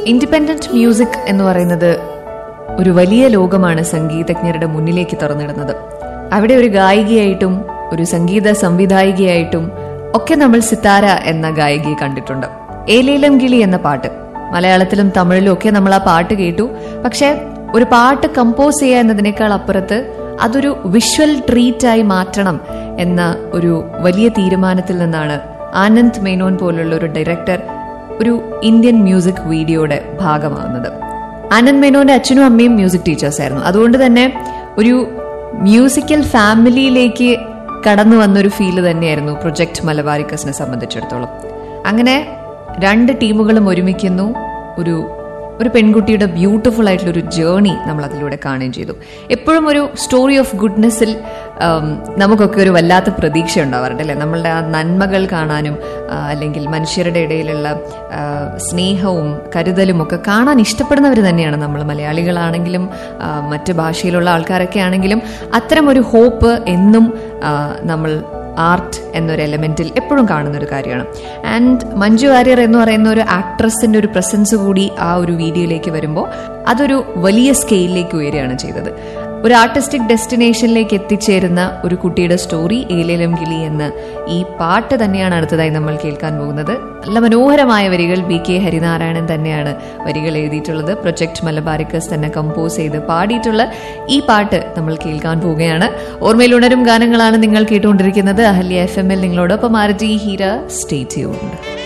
independent music എന്ന് പറയുന്നത് ഒരു വലിയ ലോകമാണ് സംഗീതജ്ഞരുടെ മുന്നിലേക്ക് തുറന്നിടുന്നത് അവിടെ ഒരു ഗായികയായിട്ടും ഒരു സംഗീത സംവിധായികയായിട്ടും ഒക്കെ നമ്മൾ സിത്താര എന്ന ഗായികയെ കണ്ടിട്ടുണ്ട് ഏലേലം കിളി എന്ന പാട്ട് മലയാളത്തിലും തമിഴിലും ഒക്കെ നമ്മൾ ആ പാട്ട് കേട്ടു പക്ഷെ ഒരു പാട്ട് കമ്പോസ് ചെയ്യുക എന്നതിനേക്കാൾ അപ്പുറത്ത് അതൊരു വിഷ്വൽ ട്രീറ്റായി മാറ്റണം എന്ന ഒരു വലിയ തീരുമാനത്തിൽ നിന്നാണ് ആനന്ദ് മേനോൻ പോലുള്ള ഒരു ഡയറക്ടർ ഒരു ഇന്ത്യൻ മ്യൂസിക് വീഡിയോയുടെ ഭാഗമാകുന്നത് ആനന്ദ് മേനോന്റെ അച്ഛനും അമ്മയും മ്യൂസിക് ടീച്ചേഴ്സ് ആയിരുന്നു അതുകൊണ്ട് തന്നെ ഒരു മ്യൂസിക്കൽ ഫാമിലിയിലേക്ക് കടന്നു വന്നൊരു ഫീല് തന്നെയായിരുന്നു പ്രൊജക്ട് മലബാരിക്കസിനെ സംബന്ധിച്ചിടത്തോളം അങ്ങനെ രണ്ട് ടീമുകളും ഒരുമിക്കുന്നു ഒരു ഒരു പെൺകുട്ടിയുടെ ബ്യൂട്ടിഫുൾ ആയിട്ടുള്ള ഒരു ജേർണി നമ്മൾ അതിലൂടെ കാണുകയും ചെയ്തു എപ്പോഴും ഒരു സ്റ്റോറി ഓഫ് ഗുഡ്നെസ്സിൽ നമുക്കൊക്കെ ഒരു വല്ലാത്ത പ്രതീക്ഷ ഉണ്ടാവാറുണ്ട് അല്ലേ നമ്മളുടെ ആ നന്മകൾ കാണാനും ആ, അല്ലെങ്കിൽ മനുഷ്യരുടെ ഇടയിലുള്ള ആ, സ്നേഹവും കരുതലും ഒക്കെ കാണാൻ ഇഷ്ടപ്പെടുന്നവർ തന്നെയാണ് നമ്മൾ മലയാളികളാണെങ്കിലും ആ, മറ്റ് ഭാഷയിലുള്ള ആൾക്കാരൊക്കെ ആണെങ്കിലും അത്തരം ഒരു ഹോപ്പ് എന്നും ആ, നമ്മൾ ആർട്ട് എന്നൊരു എലമെന്റിൽ എപ്പോഴും കാണുന്ന ഒരു കാര്യമാണ് ആൻഡ് മഞ്ജു വാര്യർ എന്ന് പറയുന്ന ഒരു ആക്ട്രസിന്റെ ഒരു പ്രസൻസ് കൂടി ആ ഒരു വീഡിയോയിലേക്ക് വരുമ്പോൾ അതൊരു വലിയ സ്കെയിലിലേക്ക് ഉയരുകയാണ് ചെയ്തത് ഒരു ആർട്ടിസ്റ്റിക് ഡെസ്റ്റിനേഷനിലേക്ക് എത്തിച്ചേരുന്ന ഒരു കുട്ടിയുടെ സ്റ്റോറി ഏലേലം കിളി എന്ന ഈ പാട്ട് തന്നെയാണ് അടുത്തതായി നമ്മൾ കേൾക്കാൻ പോകുന്നത് നല്ല മനോഹരമായ വരികൾ ബി കെ ഹരിനാരായണൻ തന്നെയാണ് വരികൾ എഴുതിയിട്ടുള്ളത് പ്രൊജക്ട് മലബാരിക്കസ് തന്നെ കമ്പോസ് ചെയ്ത് പാടിയിട്ടുള്ള ഈ പാട്ട് നമ്മൾ കേൾക്കാൻ പോവുകയാണ് ഓർമ്മയിൽ ഉണരും ഗാനങ്ങളാണ് നിങ്ങൾ കേട്ടുകൊണ്ടിരിക്കുന്നത് അഹല്യ എഫ് എമ്മിൽ നിങ്ങളോടൊപ്പം ആർജി ഹീര സ്റ്റേ ട്യൂൺഡ്